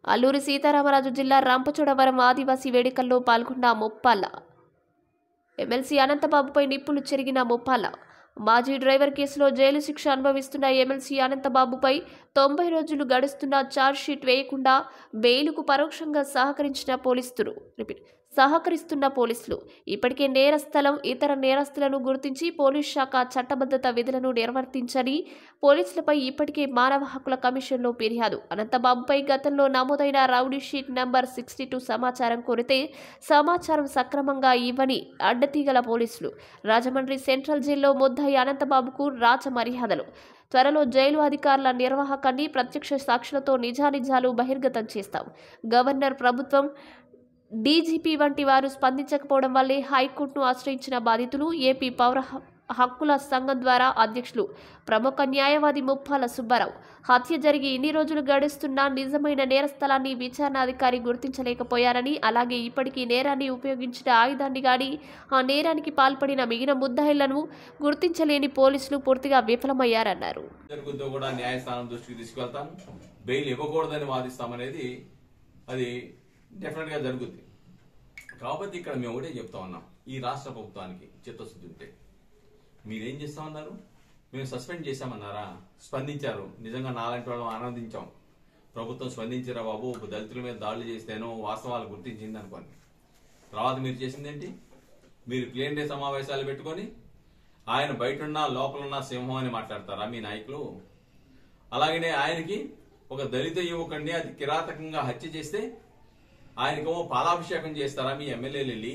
అల్లూరి సీతారామరాజు జిల్లా రంపచోడవరం ఆదివాసీ వేడుకల్లో పాల్గొన్న ముప్పాల ఎమ్మెల్సీ అనంతబాబుపై నిప్పులు చెరిగిన ముప్పాల మాజీ డ్రైవర్ కేసులో జైలు శిక్ష అనుభవిస్తున్న ఎమ్మెల్సీ అనంతబాబుపై తొంభై రోజులు గడుస్తున్న ఛార్జ్షీట్ వేయకుండా బెయిలుకు పరోక్షంగా సహకరించిన పోలీసులు రిపీట్ సహకరిస్తున్న పోలీసులు ఇప్పటికే నేరస్థలం ఇతర నేరస్తులను గుర్తించి పోలీస్ శాఖ చట్టబద్ధత విధులను నిర్వర్తించని పోలీసులపై ఇప్పటికే మానవ హక్కుల కమిషన్లో ఫిర్యాదు అనంతబాబుపై గతంలో నమోదైన rowdy sheet number sixty two సమాచారం కోరితే సమాచారం సక్రమంగా ఇవ్వని అడ్డతీగల పోలీసులు రాజమండ్రి సెంట్రల్ జైల్లో ముద్దాయి అనంతబాబుకు రాచ మర్యాదలు త్వరలో జైలు అధికారుల నిర్వాహకాన్ని ప్రత్యక్ష సాక్షులతో నిజానిజాలు బహిర్గతం చేస్తాం గవర్నర్ ప్రభుత్వం డీజీపీ వంటి వారు స్పందించకపోవడం వల్లే హైకోర్టును ఆశ్రయించిన బాధితులు ఏపీ పౌర హ- హక్కుల సంఘం ద్వారా అధ్యక్షులు ప్రముఖ న్యాయవాది ముప్పాల సుబ్బారావు హత్య జరిగి ఇన్ని రోజులు గడుస్తున్నా నిజమైన నేరస్థలాన్ని విచారణాధికారి గుర్తించలేకపోయారని అలాగే ఇప్పటికీ నేరాన్ని ఉపయోగించిన ఆయుధాన్ని గాని ఆ నేరానికి పాల్పడిన మిగిలిన ముద్దాయిలను గుర్తించలేని పోలీసులు పూర్తిగా విఫలమయ్యారన్నారు జరుగుద్దో కూడా న్యాయస్థానం దృష్టికి తీసుకెళ్తాం బెయిల్ ఇవ్వకూడదని వాదిస్తామనేది అది డెఫినెట్ గా జరుగుద్ది కాబట్టి ఇక్కడ మేము ఒకటే చెప్తా ఉన్నాం ఈ రాష్ట్ర ప్రభుత్వానికి చిత్తశుద్ధి ఉంటే మీరేం చేస్తా ఉన్నారు మేము సస్పెండ్ చేశామన్నారా స్పందించారు నిజంగా నాలాంటి వాళ్ళం ఆనందించాం ప్రభుత్వం స్పందించారా బాబు దళితుల మీద దాడులు చేస్తేనో వాస్తవాలు గుర్తించింది అనుకోండి తర్వాత మీరు చేసిందేంటి మీరు ప్లేన్ డే సమావేశాలు పెట్టుకొని ఆయన బయటున్నా లోపలున్నా సింహం అని మాట్లాడతారా మీ నాయకులు అలాగనే ఆయనకి ఒక దళిత యువకుడిని అది కిరాతకంగా హత్య చేస్తే ఆయనకేమో పాలాభిషేకం చేస్తారా మీ ఎమ్మెల్యేలు వెళ్ళి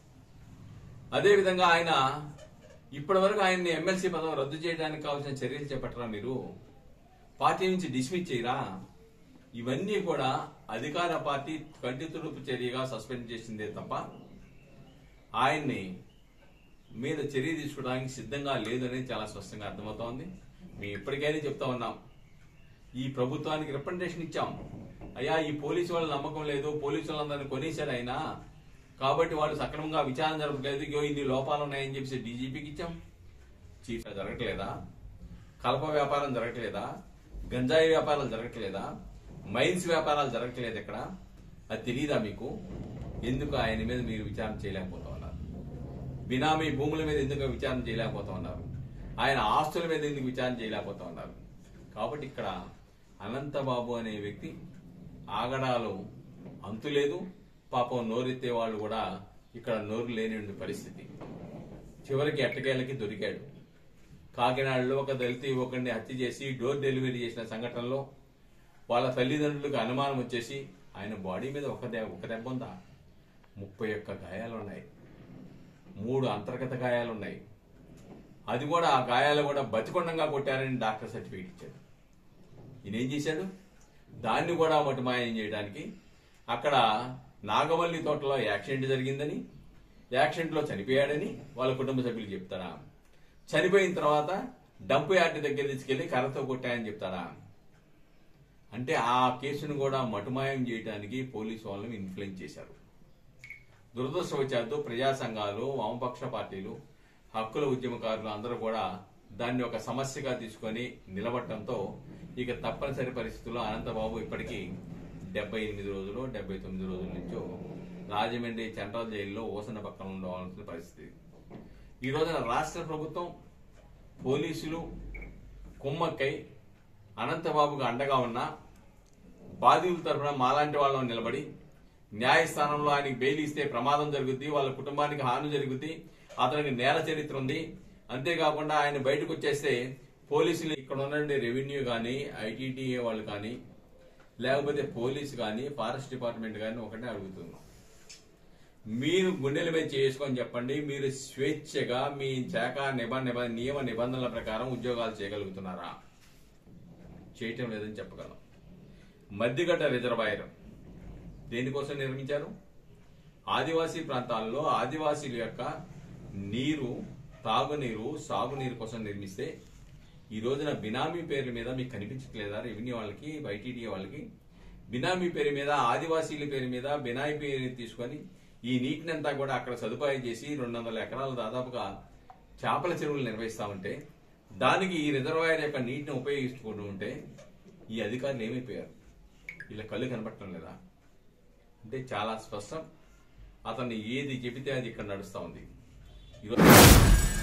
అదేవిధంగా ఆయన ఇప్పటివరకు ఆయన్ని ఎమ్మెల్సీ పదవి రద్దు చేయడానికి కావాల్సిన చర్యలు చేపట్టరా మీరు పార్టీ నుంచి డిస్మిస్ చేయరా ఇవన్నీ కూడా అధికార పార్టీ కంటి తుడుపు చర్యగా సస్పెండ్ చేసిందే తప్ప ఆయన్ని మీద చర్య తీసుకోవడానికి సిద్ధంగా లేదనేది చాలా స్పష్టంగా అర్థమవుతోంది మేము ఇప్పటికైనా చెప్తా ఉన్నాం ఈ ప్రభుత్వానికి రిప్రజెంటేషన్ ఇచ్చాం అయ్యా ఈ పోలీసు వాళ్ళ నమ్మకం లేదు పోలీసు వాళ్ళందరినీ కొనేశారు అయినా కాబట్టి వాళ్ళు సక్రమంగా విచారణ జరపలేదు ఇగో ఇన్ని లోపాలు ఉన్నాయని చెప్పేసి డీజీపీకి ఇచ్చాం చీఫ్ జరగట్లేదా కలప వ్యాపారం జరగట్లేదా గంజాయి వ్యాపారాలు జరగట్లేదా మైన్స్ వ్యాపారాలు జరగట్లేదు ఇక్కడ అది తెలియదా మీకు ఎందుకు ఆయన మీద మీరు విచారణ చేయలేకపోతా ఉన్నారు బినామీ భూముల మీద ఎందుకు విచారణ చేయలేకపోతా ఉన్నారు ఆయన ఆస్తుల మీద ఎందుకు విచారణ చేయలేకపోతా ఉన్నారు కాబట్టి ఇక్కడ అనంతబాబు అనే వ్యక్తి ఆగడాలు అంతులేదు పాపం నోరెత్తే వాళ్ళు కూడా ఇక్కడ నోరు లేని పరిస్థితి చివరికి ఎట్టకేలకి దొరికాడు కాకినాడలో ఒక దళిత యువకుడిని హత్య చేసి డోర్ డెలివరీ చేసిన సంఘటనలో వాళ్ళ తల్లిదండ్రులకు అనుమానం వచ్చేసి ఆయన బాడీ మీద ఒక దె- ఒక దెబ్బ ఉందా ముప్పై ఒక్క గాయాలు ఉన్నాయి మూడు అంతర్గత గాయాలు ఉన్నాయి అది కూడా ఆ గాయాలు కూడా బతికొండంగా కొట్టారని డాక్టర్ సర్టిఫికేట్ ఇచ్చాడు ఈయన ఏం చేశాడు దాన్ని కూడా మటుమాయం చేయడానికి అక్కడ నాగవల్లి తోటలో యాక్సిడెంట్ జరిగిందని యాక్సిడెంట్ లో చనిపోయాడని వాళ్ళ కుటుంబ సభ్యులు చెప్తారా చనిపోయిన తర్వాత డంప్ యార్డ్ దగ్గర తీసుకెళ్లి కర్రతో కొట్టాయని చెప్తారా అంటే ఆ కేసును కూడా మటుమాయం చేయడానికి పోలీసు వాళ్ళని ఇన్ఫ్లుయెన్స్ చేశారు దురదృష్టవశాత్తు ప్రజా సంఘాలు వామపక్ష పార్టీలు హక్కుల ఉద్యమకారులు అందరూ కూడా దాన్ని ఒక సమస్యగా తీసుకొని నిలబడటంతో ఇక తప్పనిసరి పరిస్థితుల్లో అనంతబాబు ఇప్పటికీ డెబ్బై ఎనిమిది రోజులు డెబ్బై తొమ్మిది రోజుల నుంచో రాజమండ్రి సెంట్రల్ జైల్లో ఓసన పక్కన ఉండవలసిన పరిస్థితి ఈ రోజున రాష్ట్ర ప్రభుత్వం పోలీసులు కుమ్మక్కై అనంతబాబుకు అండగా ఉన్న బాధితుల తరఫున మాలాంటి వాళ్ళని నిలబడి న్యాయస్థానంలో ఆయనకి బెయిల్ ఇస్తే ప్రమాదం జరుగుద్ది వాళ్ళ కుటుంబానికి హాని జరుగుద్ది అతనికి నేర చరిత్ర ఉంది అంతేకాకుండా ఆయన బయటకు వచ్చేస్తే పోలీసులు ఇక్కడ ఉండండి రెవెన్యూ కానీ ఐటీటీఏ వాళ్ళు కానీ లేకపోతే పోలీసు కానీ ఫారెస్ట్ డిపార్ట్మెంట్ కానీ ఒకటే అడుగుతున్నాం మీరు గుండెల మీద చేసుకొని చెప్పండి మీరు స్వేచ్ఛగా మీ శాఖ నిబ నిబ నియమ నిబంధనల ప్రకారం ఉద్యోగాలు చేయగలుగుతున్నారా చేయటం లేదని చెప్పగలం మధ్యగడ్డ రిజర్వాయర్ దేనికోసం నిర్మించారు ఆదివాసీ ప్రాంతాల్లో ఆదివాసీల యొక్క నీరు తాగునీరు సాగునీరు కోసం నిర్మిస్తే ఈ రోజున బినామీ పేర్ల మీద మీకు కనిపించట్లేదా రెవెన్యూ వాళ్ళకి వైటీడీ వాళ్ళకి బినామీ పేరు మీద ఆదివాసీల పేరు మీద బినామీ పేరు తీసుకొని ఈ నీటిని అంతా కూడా అక్కడ సదుపాయం చేసి రెండు వందల ఎకరాలు దాదాపుగా చేపల చెరువులు నిర్వహిస్తా ఉంటే దానికి ఈ రిజర్వాయర్ యొక్క నీటిని ఉపయోగించుకుంటూ ఉంటే ఈ అధికారులు ఏమైపోయారు వీళ్ళ కళ్ళు కనపడటం లేదా అంటే చాలా స్పష్టం అతన్ని ఏది చెబితే అది ఇక్కడ నడుస్తా ఉంది ఈరోజు